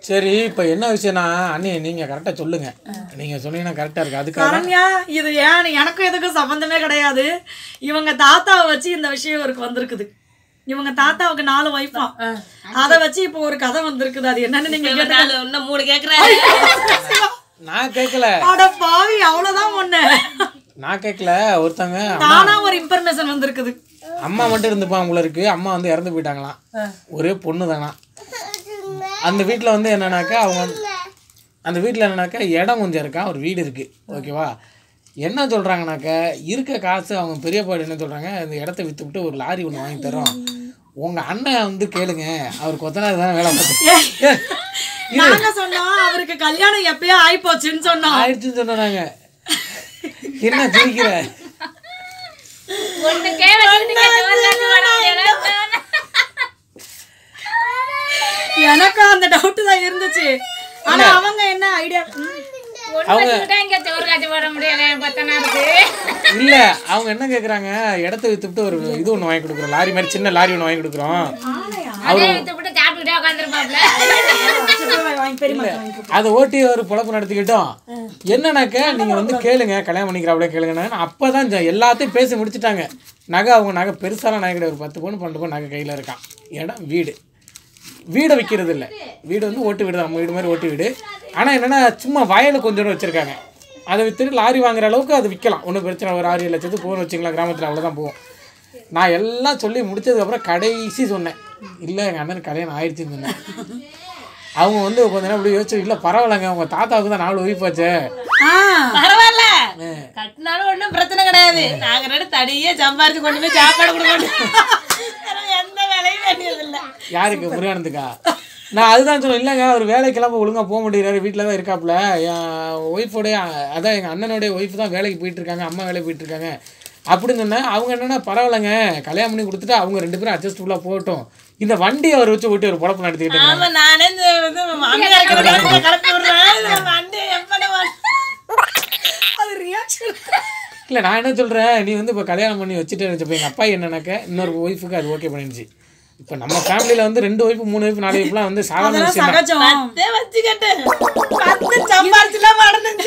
சரி இப்போ என்ன விஷயம்னா அண்ணி நீங்கள் கரெக்டாக சொல்லுங்க நீங்கள் சொன்னீங்கன்னா கரெக்டாக இருக்கு அதுக்காக தான் சரண்யா இது ஏன் எனக்கும் எதுக்கும் சம்பந்தமே கிடையாது இவங்க தாத்தாவை வச்சு இந்த விஷயம் இவருக்கு வந்திருக்குது இவங்க தாத்தாவுக்கு நாலு வைஃபா அதை வச்சு இப்போ ஒரு கதை வந்திருக்குது அது என்னன்னு நீங்க கேட்டு நாலு இன்னும் மூணு கேக்குறாரு நான் கேட்கல அட பாவி அவ்வளவுதான் ஒண்ணு நான் கேட்கல ஒருத்தவங்க தானா ஒரு இன்ஃபர்மேஷன் வந்திருக்குது அம்மா மட்டும் இருந்துப்பாங்க போல இருக்கு அம்மா வந்து இறந்து போயிட்டாங்களாம் ஒரே பொண்ணு தானா அந்த வீட்டில் வந்து என்னன்னாக்கா அவங்க அந்த வீட்டில் என்னன்னாக்கா இடம் கொஞ்சம் இருக்கா ஒரு வீடு இருக்குது ஓகேவா என்ன சொல்கிறாங்கனாக்கா இருக்க காசு அவங்க பெரியப்பாடு என்ன சொல்கிறாங்க அந்த இடத்த விற்றுவிட்டு ஒரு லாரி ஒன்று வாங்கி தரோம் உங்கள் அண்ணன் வந்து கேளுங்க அவர் கொத்தனார் தானே வேலை பார்த்து நாங்க சொன்னோம் அவருக்கு கல்யாணம் எப்பயோ ஆயிப்போச்சுன்னு சொன்னோம் ஆயிடுச்சுன்னு சொன்னாங்க என்ன சிரிக்கிற ஒண்ணு கேவ வச்சுட்டு ஒரு காசு வர முடியல எனக்கும் அந்த டவுட் தான் இருந்துச்சு ஆனா அவங்க என்ன ஐடியா ஒண்ணு வச்சுக்கிட்டா இங்க ஒரு காசு வர முடியல பத்தனாருக்கு இல்ல அவங்க என்ன கேக்குறாங்க இடத்த வித்துட்டு ஒரு இது ஒண்ணு வாங்கி கொடுக்குறோம் லாரி மாதிரி சின்ன லாரி ஒண்ணு வாங்கி கொடுக்குறோம் அதே வித்து விட்டு சாப்பிட்டுக்கிட்டே உட்காந்துருப்பாப்ல அதை ஓட்டி ஒரு பொழப்பு நடத்திக்கிட்டோம் என்னன்னாக்க நீங்க வந்து கேளுங்க கல்யாணம் பண்ணிக்கிறாப்ல கேளுங்க அப்பதான் ஜ- எல்லாத்தையும் பேசி முடிச்சிட்டாங்க நகை அவங்க நகை பெருசாலாம் நகை கிடையாது ஒரு பத்து பவுன் பன்னெண்டு பவுன் நகை கையில இருக்கான் இடம் வீடு வீடை விற்கிறது இல்லை வீடு வந்து ஓட்டு வீடு தான் நம்ம வீடு மாதிரி ஓட்டு வீடு ஆனால் என்னன்னா சும்மா வயல் கொஞ்சம் வச்சுருக்காங்க அதை விற்றுட்டு லாரி வாங்குற அளவுக்கு அது விற்கலாம் ஒன்றும் பிரச்சனை ஒரு ஆறு ஏழு லட்சத்துக்கு போகணும் வச்சுக்கலாம் கிராமத்தில் அவ்வளோதான் போகும் நான் எல்லாம் சொல்லி முடிச்சதுக்கப்புறம் கடைசி சொன்னேன் இல்லை எங்கள் அண்ணனுக்கு கல்யாணம் ஆயிடுச்சுன்னு சொன்னேன் அவங்க வந்து கொஞ்ச நேரம் இப்படி யோசிச்சு இல்லை பரவாயில்லைங்க உங்கள் தாத்தாவுக்கு தான் நாலு ஒய்ஃப் ஆச்சே பரவாயில்ல கட்டினாலும் ஒண்ணும் பிரச்சனை கிடையாது நாங்க ரெண்டு தனியே சம்பாரிச்சு கொண்டு போய் சாப்பாடு கொடுக்கணும் வேற எந்த வேலையும் வேண்டியதில்லை யாருக்கு முருகானந்துக்கா நான் அதுதான் சொன்னேன் இல்லைங்க அவர் வேலைக்கெல்லாம் ஒழுங்காக போக மாட்டேங்கிறாரு வீட்டில் தான் இருக்காப்புல என் ஒய்ஃபோடைய அதான் எங்கள் அண்ணனுடைய ஒய்ஃப் தான் வேலைக்கு போயிட்டு இருக்காங்க அம்மா வேலைக்கு போயிட்டு இருக்காங்க அப்படின்னு சொன்னேன் அவங்க என்னன்னா பரவாயில்லைங்க கல்யாணம் பண்ணி கொடுத்துட்டு அவங்க ரெண்டு பேரும் அட்ஜஸ்டபுளாக போகட்டும் இந்த வண்டியை அவர் வச்சு ஓட்டி ஒரு பொழப்பு நடத்திக்கிட்டு இருக்காங்க. ஆமா நானே இந்த இது மாமியார் இருக்கிற காலத்துல கிளப்பி விடுறேன் இதுல வண்டி எப்பட அது ரியாக்ஷன் இல்லை நான் என்ன சொல்கிறேன் நீ வந்து இப்போ கல்யாணம் பண்ணி வச்சுட்டு வச்சப்போ எங்கள் அப்பா என்னன்னாக்க இன்னொரு ஒய்ஃபுக்கு அது ஓகே பண்ணிருச்சு இப்போ நம்ம ஃபேமிலியில் வந்து ரெண்டு ஒய்ஃபு மூணு ஒய்ஃபு நாலு ஒய்ஃப்லாம் வந்து சாதாரண அதெல்லாம் விஷயம் தான் சகஜம் பத்தே வச்சுக்கிட்டு பத்து சம்பாரிச்சுலாம் மறந்துச்சு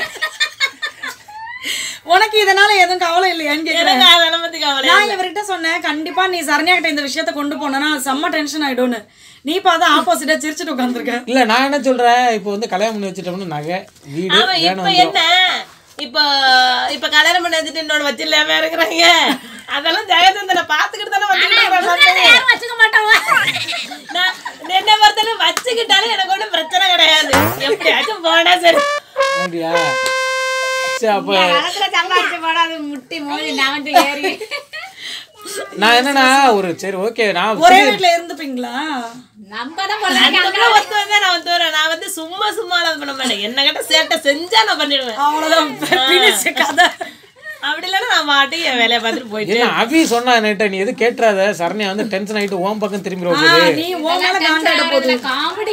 உனக்கு இதனால எதுவும் கவலை இல்லையான்னு கேக்குறேன் எனக்கு அதெல்லாம் பத்தி கவலை நான் இவர்கிட்ட சொன்னேன் கண்டிப்பா நீ சரண்யா கிட்ட இந்த விஷயத்த கொண்டு போனா செம்ம டென்ஷன் ஆயிடும்னு நீ பார்த்தா ஆப்போசிட்டா சிரிச்சுட்டு உட்காந்துருக்க இல்லை நான் என்ன சொல்கிறேன் இப்போ வந்து கல்யாணம் பண்ணி வச்சுட்டோம்னா நகை வீடு ஆமா வேணும் இப்ப என்ன இப்ப இப்ப கல்யாணம் பண்ணி வச்சுட்டு இன்னொரு வச்சிடலாம இருக்கிறாங்க அதெல்லாம் ஜெயச்சந்திரனை பாத்துக்கிட்டு தானே வச்சுக்கிட்டு யாரும் வச்சுக்க மாட்டோம் நான் என்ன பொறுத்தவரை வச்சுக்கிட்டாலும் எனக்கு ஒன்றும் பிரச்சனை கிடையாது எப்படியாச்சும் போனா சரி அப்படியா சரி அப்போ காலத்துல சம்பாரிச்சு போடாது முட்டி மோதி நவந்து ஏறி நான் என்னன்னா ஒரு சரி ஓகே நான் ஒரே வீட்ல இருந்துப்பீங்களா நம்ம தான் பொண்ணு அதுக்கப்புறம் ஒத்து வந்தா நான் வந்து வரேன் நான் வந்து சும்மா சும்மா எல்லாம் பண்ண மாட்டேன் என்ன கிட்ட சேட்டை செஞ்சா நான் பண்ணிடுவேன் அவ்வளவுதான் finish கதை அப்படி இல்லைன்னா நான் மாட்டி என் வேலையை பார்த்துட்டு போயிட்டு என்ன அபி சொன்னா என்கிட்ட நீ எது கேட்டுறாத சரண்யா வந்து டென்ஷன் ஆகிட்டு ஓம் பக்கம் திரும்பி ஆ, போகுது நீ உன் மேல காண்டாட போகுது காமெடி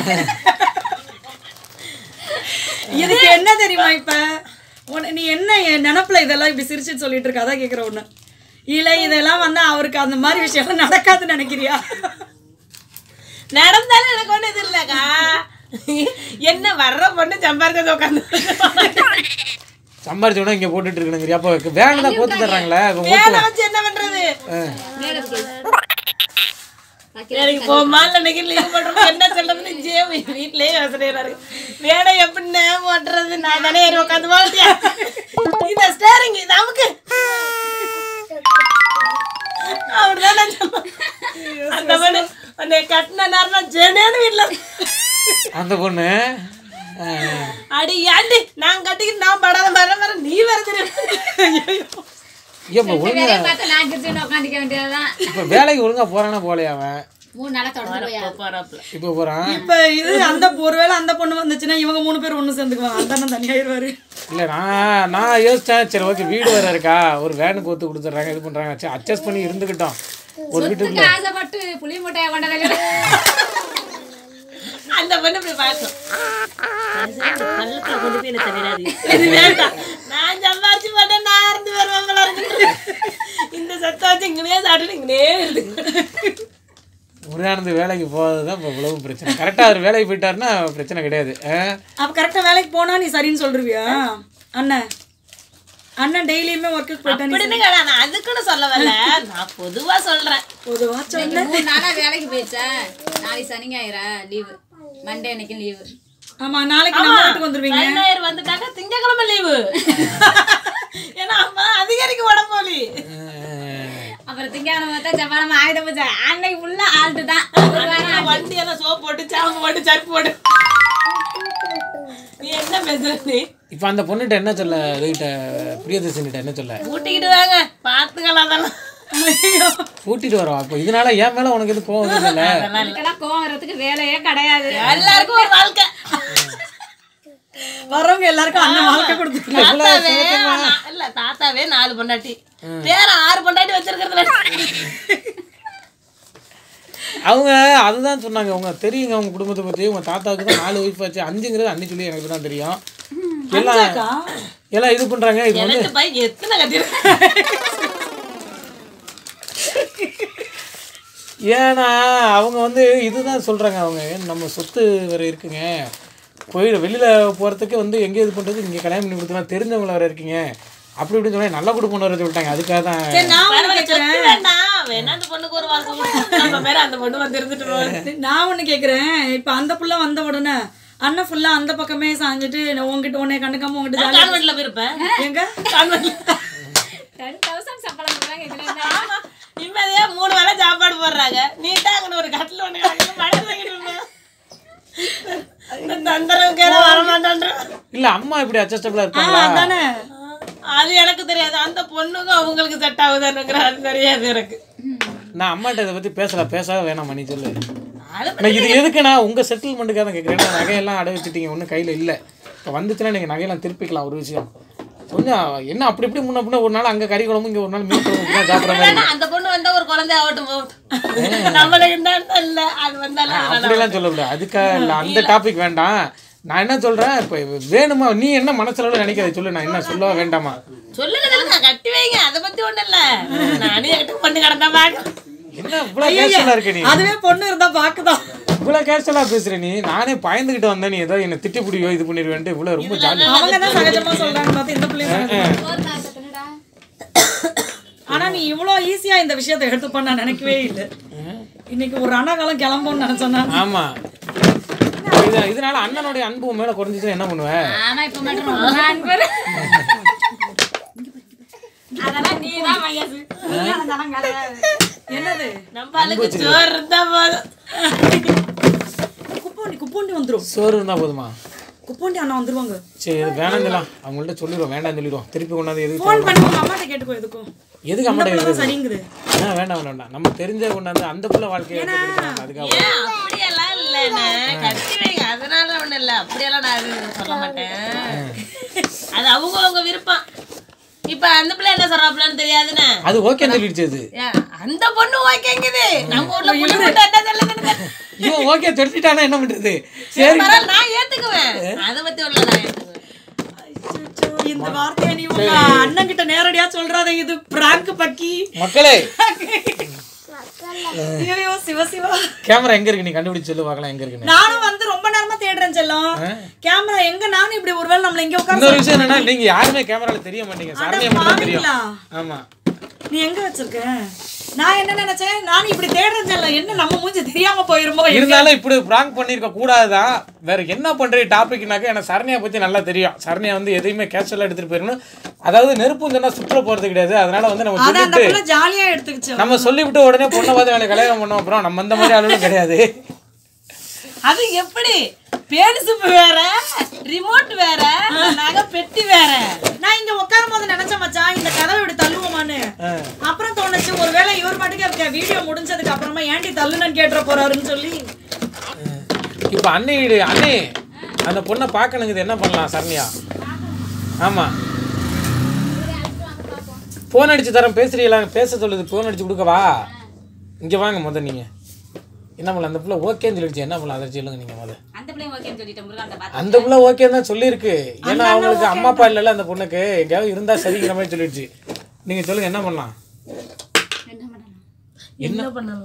இதுக்கு என்ன தெரியுமா இப்ப உன- நீ என்ன என் நினப்புல இதெல்லாம் இப்படி சிரிச்சுட்டு சொல்லிட்டு இருக்க அதான் கேக்குற ஒண்ணு இல்ல இதெல்லாம் வந்து அவருக்கு அந்த மாதிரி விஷயம் நடக்காதுன்னு நினைக்கிறியா நடந்தாலும் எனக்கு ஒன்றும் இது இல்லைக்கா என்ன வர்ற பொண்ணு சம்பாதிக்கிறது உட்காந்து சம்பாரிச்சோன்னா இங்க போட்டுட்டு இருக்கணுங்கிறியா அப்போ வேன் தான் போட்டு தர்றாங்களே அப்போ வேலை வச்சு என்ன பண்றது எனக்கு போமால இன்னைக்கு லீவ் பண்றது என்ன சொல்றதுன்னு ஜே வீட்லயே யோசனையா இருக்கு வேலை எப்படின்னு ஓட்டுறது நான் தானே ஏறி உட்காந்து வாழ்த்தியா இந்த ஸ்டேரிங் நமக்கு அப்படிதான் நான் சொல்லுவேன். அந்த பொண்ணு உன்னை கட்டின நேரம் ஜெனேன்னு வீட்டுல அந்த பொண்ணு ஆ, அடி ஏண்டி நான் கட்டிக்கிட்டு நான் படாத வர வர நீ வேற தெரியும் ஐயோ இப்போ ஒழுங்கா வேலையை பார்த்து நான் கிரிச்சுன்னு உட்காந்துக்க வேண்டியதுதான் இப்போ வேலைக்கு ஒழுங்கா போறானா போலையா அவன் மூணு நாளா தொடர்ந்து போய் போறாப்புல இப்போ போறான் இப்ப இது அந்த ஒருவேளை அந்த பொண்ணு வந்துச்சுன்னா இவங்க மூணு பேர் ஒண்ணு சேர்ந்துக்குவாங்க அந்த அண்ணன் தனியாயிருவாரு இல்லை நான் நான் யோசிச்சேன் சரி ஓகே வீடு வேற இருக்கா ஒரு வேனுக்கு ஒத்து கொடுத்துட்றாங்க இது பண்றாங்க சரி அட்ஜஸ்ட் பண்ணி இருந்துக்கிட்டோம் ஒரு வீட்டுக்குள்ள சொத்துக்கு ஆசைப்பட்டு புளி முட்டையை கொண்டதில்லை அந்த பொண்ணு இப்படி பார்க்கும் பள்ளத்துல கொண்டு போய் என்ன தள்ளிடாது இது வேண்டாம் நான் சம்பாரிச்சு போட்டேன் நான் இருந்து வருவாங்களா இருக்கு இந்த சத்தம் வச்சு இங்கனே சாப்பிட்டு இங்கனே இருக்கு முருகானந்து வேலைக்கு போகிறது தான் இப்போ இவ்வளவு பிரச்சனை கரெக்டாக அவர் வேலைக்கு போயிட்டாருன்னா பிரச்சனை கிடையாது ஆ? அப்ப கரெக்டா வேலைக்கு போனா நீ சரின்னு சொல்றியா அண்ணன் அண்ணன் டெய்லியுமே ஒர்க்குக்கு போயிட்டா நீ அப்படின்னு கிடையாது. நான் அதுக்குன்னு சொல்ல வரல நான் பொதுவா சொல்றேன் பொதுவா சொன்ன மூணு நாளா வேலைக்கு போயிடுச்சேன் நாளைக்கு சனி ஞாயிறா லீவு மண்டே அன்னைக்கு லீவு ஆமா நாளைக்கு நம்ம வீட்டுக்கு வந்துருவீங்க ரெண்டாயிரம் வந்துட்டாங்க திங்கக்கிழமை லீவு ஏன்னா அப்பதான் அதிகாரிக்கு உடம்போலி அப்புறம் திங்கக்கிழமை பார்த்தா செவ்வாய்க்கிழமை ஆயுத பூஜை அன்னைக்கு ஃபுல்லா ஆல்ட்டு தான் வண்டி எல்லாம் சோப் போட்டு சாம்பு போட்டு சருப்பு போட்டு நீ என்ன பேசுற நீ இப்போ அந்த பொண்ணுகிட்ட என்ன சொல்ல இதுகிட்ட பிரியதர்ஷன்கிட்ட என்ன சொல்ல கூட்டிக்கிட்டு வாங்க பாத்துக்கலாம் அதெல்லாம் கூட்டிட்டு வரோம் அப்போ இதனால என் மேல உனக்கு எதுவும் கோவம் இல்லைல்ல அதுக்கெல்லாம் கோவம் வர்றதுக்கு வேலையே கிடையாது எல்லாருக்கும் ஒரு வாழ்க்கை வரவங்க எல்லாருக்கும் அண்ணன் வாழ்க்கை கொடுத்து தாத்தாவே நா- இல்ல தாத்தாவே நாலு பொண்டாட்டி வேற ஆறு பொண்டாட்டி வச்சிருக்கிறதுல அவங்க அதுதான் சொன்னாங்க அவங்க தெரியுங்க அவங்க குடும்பத்தை பத்தி உங்க தாத்தாவுக்கு தான் நாலு ஒய்ஃப் ஆச்சு அஞ்சுங்கிறது அன்னி சொல்லி எனக்கு தான் தெரியும் எல்லாம் எல்லாம் இது பண்றாங்க இது வந்து எனக்கு பையன் எத்தனை கட்டிருக்கேன் ஏன்னா அவங்க வந்து இதுதான் சொல்றாங்க அவங்க நம்ம சொத்து வேற இருக்குங்க போயிடு வெளியில போறதுக்கு வந்து எங்க இது பண்றது இங்க கல்யாணம் பண்ணி கொடுத்தலாம் தெரிஞ்சவங்கள வேற இருக்கீங்க அப்படி இப்படின்னு சொல்லி நல்ல குடும்பம் வர விட்டாங்க அதுக்காக தான் நான் ஒண்ணு பரவாயில்ல, கேக்குறேன் சொத்து வேண்டாம் வேணா அந்த பொண்ணுக்கு ஒரு வாழ்க்கை கொடுப்போம். நம்ம பேர அந்த பொண்ணு வந்து இருந்துட்டு போகுது நான் ஒண்ணு கேக்குறேன் இப்ப அந்த புள்ள வந்த உடனே அண்ணன் ஃபுல்லா அந்த பக்கமே சாஞ்சிட்டு நான் உன்கிட்ட உன்னை கண்டுக்காம உன்கிட்ட ஜாலியா கான்வென்ட்ல போயிருப்பேன் எங்க கான்வென்ட்ல டென் தௌசண்ட் சம்பளம் கொடுக்குறாங்க இதுல என்ன ஆமா நிம்மதியா மூணு வேளை சாப்பாடு போடுறாங்க நீட்டா அங்கே ஒரு கட்டில் ஒன்று கிடக்குது, மழை தூக்கிட்டு இருப்பேன். இந்த தந்தரவுக்கு வர மாட்டேன்ற இல்ல அம்மா இப்படி அட்ஜஸ்டபிளா ஆ, இருப்பாங்களா அதானே அது எனக்கு தெரியாது அந்த பொண்ணுக்கும் அவங்களுக்கு செட் ஆகுதுங்கிற அது தெரியாது எனக்கு நான் அம்மாட்ட இதை பத்தி பேசல பேசாத வேணாம் நீ சொல்லு அது நான் இது எதுக்குண்ணா உங்க செட்டில்மெண்ட்டுக்காக தான் கேட்குறேன் ஏன்னா நகையெல்லாம் அடை வச்சுட்டீங்க ஒன்றும் கையில இல்லை இப்போ வந்துச்சுன்னா நீங்கள் நகையெல்லாம் திருப்பிக்கலாம் ஒரு விஷயம் கொஞ்சம் என்ன அப்படி இப்படி முன்ன பின்ன ஒரு நாள் அங்கே கறி குழம்பு இங்கே ஒரு நாள் மீன் குழம்பு தான் சாப்பிட்ற மாதிரி வேணாம், அந்த பொண்ணு வந்தா ஒரு குழந்தை ஆகட்டும் போகட்டும் நம்மளுக்கு இருந்தா இல்ல அது வந்தாலும் அதனால அப்படிலாம் சொல்லக்கூடாது அதுக்காக இல்லை அந்த டாபிக் வேண்டாம் நான் என்ன சொல்கிறேன் இப்போ வேணுமா நீ என்ன மனசுல நினைக்காத சொல்லு நான் என்ன சொல்லவா வேண்டாமா சொல்லுங்க சொல்லுங்க கட்டி வைங்க அதை பத்தி ஒண்ணும் இல்ல நானே என்கிட்ட பொண்ணு கிடந்தா பாக்க என்ன இவ்வளோ கேஷுவலாக இருக்க நீ அதுவே பொண்ணு இருந்தா பாக்குதான் இவ்வளோ கேஷுவலாக பேசுகிற நீ நானே பயந்துக்கிட்டு வந்தேன் நீ ஏதோ என்னை திட்டி பிடிவோ இது பண்ணிடுவேன்ட்டு இவ்வளோ ரொம்ப ஜாலி அவங்க தான் சகஜமா சொல்றாங்க பார்த்து இந்த பிள்ளைங்க ஒரு நாள் கத்துனடா ஆனா நீ இவ்வளோ ஈஸியா இந்த விஷயத்தை எடுத்துப்ப நான் நினைக்கவே இல்லை இன்னைக்கு ஒரு அண்ணாகாலம் கிளம்பும்னு நினைச்சேன்னா ஆமாம் இது இதனால அண்ணனுடைய அன்பு உன் மேலே குறைஞ்சிச்சுன்னா என்ன பண்ணுவேன் ஆனா இப்ப மட்டும் ரொம்ப நண்பர் அதெல்லாம் நீ தான் மையாசு அதெல்லாம் கிடையாது என்னது நம்ம ஆளுக்கு சோறு இருந்தா போதும் குப்போண்டி குப்போண்டி வந்துரும் சோறு இருந்தால் போதுமா குப்போண்டி அண்ணா வந்துருவாங்க சரி இது வேணாம் சொல்லலாம் அவங்கள்ட்ட சொல்லிடுவோம் வேண்டாம் சொல்லிடுவோம் திருப்பி கொண்டாந்து எதுக்கு ஃபோன் பண்ணி உங்க அம்மாட்ட கேட்டுக்கோ எதுக்கும் எதுக்கு அம்மாட்ட இந்த இருக்குது சரிங்குது ஆ வேண்டாம் வேண்டாம் வேண்டாம் நம்ம தெரிஞ்ச கொண்டாந்து அந்த புள்ள வாழ்க்கையை எப்படி எடுக்கணும் அதுக்காக ஏன் அப்படியெல்லாம் இல்லைண்ணே கட்டி வைங்க அதனால ஒண்ணும் இல்ல அப்படியெல்லாம் நான் எதுவும் சொல்ல மாட்டேன் அது அவங்க அவங்க விருப்பம் இப்ப அந்த பிள்ளை என்ன சொல்றாப்புலன்னு தெரியாதுண்ணே அது ஓகேன்னு சொல்லிடுச்சு அது ஏன், அந்த பொண்ணு ஓகேங்குது நம்ம ஊர்ல புள்ளி மட்டும் என்ன சொல்லுதுன்னு இவன் ஓகே சொல்லிட்டானா என்ன பண்றது சரி பரவாயில்ல, நான் ஏத்துக்குவேன் அதை பத்தி உள்ள நான் ஏத்துக்குவேன் அச்சச்சோ, இந்த வார்த்தையை நீ உங்க அண்ணன் கிட்ட நேரடியா சொல்றாத இது பிராங்க் பக்கி மக்களே ஐயோ சிவ சிவா கேமரா எங்க இருக்கு நீ கண்டுபிடிச்சு சொல்லு பார்க்கலாம் எங்க இருக்குன்னு நானும் வந்து ரொம்ப நேரமா தேடுறேன் செல்லம் கேமரா எங்க நானும் இப்படி ஒருவேளை நம்மள எங்க உட்கார இன்னொரு விஷயம் என்னன்னா நீங்க யாருமே கேமரால தெரிய மாட்டீங்க சரணியா மட்டும் தான் தெரியும் பாவீங்களா? ஆமா நீ எங்க வச்சிருக்க நான் என்ன நினைச்சேன் நான் இப்படி தேடுறேன் செல்லம் என்ன நம்ம மூஞ்சி தெரியாம போயிருமோ எங்க? இருந்தாலும் இப்படி பிராங்க் பண்ணிருக்க கூடாதுதான் வேற என்ன பண்ற டாபிக்னாக்க எனக்கு சரணியா பத்தி நல்லா தெரியும் சரணியா வந்து எதையுமே கேஷுவலா எடுத்துட்டு போயிடணும் அதாவது நெருப்பு சொன்னா சுற்றுல போறது கிடையாது அதனால வந்து நம்ம அத அந்த சொல்லிட்டு பிள்ளை ஜாலியா எடுத்துக்கிச்சு நம்ம சொல்லிவிட்டு உடனே பொண்ணை பார்த்து வேலை கல்யாணம் பண்ணோம் அப்புறம் நம்ம அந்த மாதிரி ஆளுகளும் கிடையாது அது எப்படி பேடிசுப்பு வேற ரிமோட் வேற நகை பெட்டி வேற நான் இங்க உட்காரும் போது நினைச்சேன் மச்சான் இந்த கதவை இப்படி தள்ளுவோமான்னு அப்புறம் தோணுச்சு ஒருவேளை இவர் மட்டுக்கு இருக்க வீடியோ முடிஞ்சதுக்கு அப்புறமா ஏன்டி தள்ளுனன்னு கேட்டுற போறாருன்னு சொல்லி இப்போ அண்ணி வீடு அண்ணே அந்த பொண்ணை பார்க்கணுங்குது என்ன பண்ணலாம் சரண்யா ஆமா ஃபோன் அடிச்சு தரேன் பேசுறீங்களா பேச சொல்லுது ஃபோன் அடிச்சு கொடுக்கவா இங்க வாங்க முத நீங்க என்ன பண்ணலாம் அந்த பிள்ளை ஓகேன்னு சொல்லிடுச்சு என்ன பண்ணலாம் அதை சொல்லுங்க நீங்க முத அந்த பிள்ளையும் ஓகேன்னு சொல்லிட்டேன் முருகா அந்த பாத்து அந்த பிள்ளை ஓகே தான் சொல்லியிருக்கு ஏன்னா அவங்களுக்கு அம்மா அப்பா இல்லைல்ல அந்த பொண்ணுக்கு எங்கேயாவது இருந்தா சரிங்கிற மாதிரி சொல்லிடுச்சு நீங்க சொல்லுங்க என்ன பண்ணலாம் என்ன பண்ணலாம் என்ன பண்ணணும்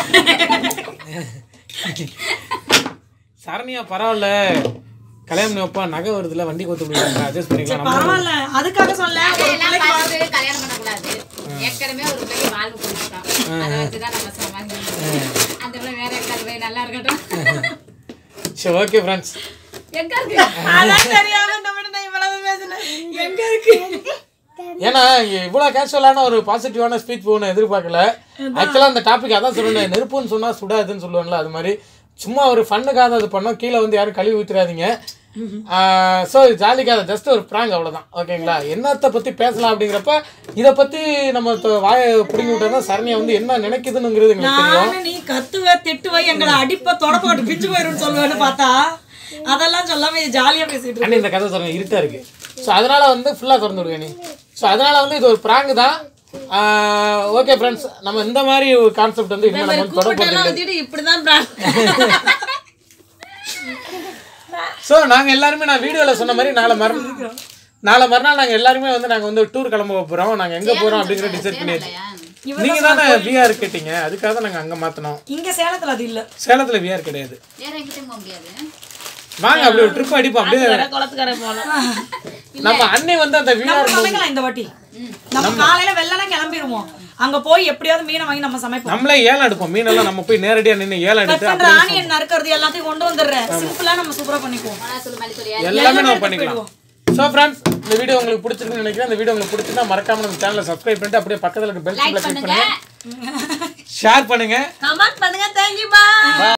சரணியா பரவாயில்ல கல்யாணம் பண்ணி வைப்பா நகை வருதுல வண்டி கொத்து முடியாது அட்ஜஸ்ட் பண்ணிக்கலாம் நம்ம பரவாயில்ல அதுக்காக சொல்ல ஒரு எல்லாம் பார்த்து கல்யாணம் பண்ணக்கூடாது ஏற்கனவே ஒரு பிள்ளை வாழ்வு கொடுத்துட்டோம் அதை வச்சுதான் நம்ம சமாளிக்கணும் அந்த பிள்ளை வேற இருக்காது போய் நல்லா இருக்கட்டும் சரி ஓகே ஃப்ரெண்ட்ஸ் எங்க இருக்கு அதான் தெரியாம நம்மகிட்ட நான் இவ்வளவு பேசினேன் எங்க இருக்கு ஏன்னா இவ்வளோ கேஷுவலான ஒரு பாசிட்டிவான ஸ்பீச் போகணும் எதிர்பார்க்கல ஆக்சுவலாக அந்த டாபிக் அதான் சொல்லுவேன் நெருப்புன்னு சொன்னால் சுடாதுன்னு சொல்லுவாங்கல்ல அது மாதிரி சும்மா ஒரு ஃபண்ணுக்காக அது பண்ணோம் கீழே வந்து யாரும் கழுவி ஊற்றிடாதீங்க ஸோ ஜாலிக்காக ஜஸ்ட் ஒரு ப்ராங்க் அவ்வளோதான் ஓகேங்களா என்னத்தை பற்றி பேசலாம் அப்படிங்கிறப்ப இதை பற்றி நம்ம தொ- வாயை பிடிங்கி விட்டா தான் சரணியா வந்து என்ன நினைக்குதுங்கிறது எங்களுக்கு தெரியும் நானு நீ கத்துவ திட்டுவ எங்களை அடிப்ப தொடப்பட்டு பிஞ்சு போயிருன்னு சொல்லுவேன்னு பார்த்தா அதெல்லாம் சொல்லாம ஜாலியா பேசிட்டு இருக்க. அண்ணே இந்த கதை சொல்லுங்க இருட்டா இருக்கு ஸோ அதனால வந்து ஃபுல்லாக திறந்து விடுங்க நீ ஸோ அதனால வந்து இது ஒரு ப்ராங்க் தான் ஓகே ஃப்ரெண்ட்ஸ் நம்ம இந்த மாதிரி ஒரு கான்செப்ட் வந்து இனிமேல் நம்ம வந்து தொடர்பு கூப்பிட்டெல்லாம் வந்துட்டு இப்படிதான் prank. ஸோ நாங்கள் எல்லாருமே நான் வீடியோவில் சொன்ன மாதிரி நாளை மறுநாள் நாளை மறுநாள் நாங்கள் எல்லாருமே வந்து நாங்கள் வந்து டூர் கிளம்ப போகிறோம் நாங்கள் எங்கே போகிறோம் அப்படிங்கிற டிசைட் பண்ணியாச்சு நீங்கள் தானே விஆர் கேட்டீங்க அதுக்காக தான் நாங்கள் அங்கே மாற்றினோம் இங்க சேலத்துல அது இல்ல சேலத்தில் விஆர் கிடையாது வேற எங்கிட்டும் போக முடியாது வாங்க அப்படியே ஒரு ட்ரிப் அடிப்போம் அப்படியே வேற குளத்துக்கரை போகலாம் நம்ம அண்ணே வந்து அந்த நம்ம விஆர் சமைக்கலாம் இந்த வாட்டி நம்ம காலையில வெள்ளனா கிளம்பிடுவோம் அங்க போய் எப்படியாவது மீனை வாங்கி நம்ம சமைப்போம் நம்மளே ஏலம் எடுப்போம் மீனெல்லாம் நம்ம போய் நேரடியாக நின்று ஏலம் கட் எடுத்து பண்ற ஆனியன் நறுக்கிறது எல்லாத்தையும் கொண்டு வந்துடுறேன் சிம்பிளா நம்ம சூப்பரா பண்ணிக்குவோம் சொல்லு மல்லித்தூள் எல்லாமே நம்ம பண்ணிக்கலாம் ஸோ ஃப்ரெண்ட்ஸ் இந்த வீடியோ உங்களுக்கு பிடிச்சிருக்குன்னு நினைக்கிறேன் இந்த வீடியோ உங்களுக்கு பிடிச்சிருந்தா மறக்காம நம்ம சேனலை சப்ஸ்கிரைப் பண்ணிட்டு அப்படியே பக்கத்தில் இருக்க பெல் சிம்பிளை கிளிக் பண்ணுங்க ஷேர் பண்ணுங்க கமெண்ட் பண்ணுங்க தேங்க்யூ பா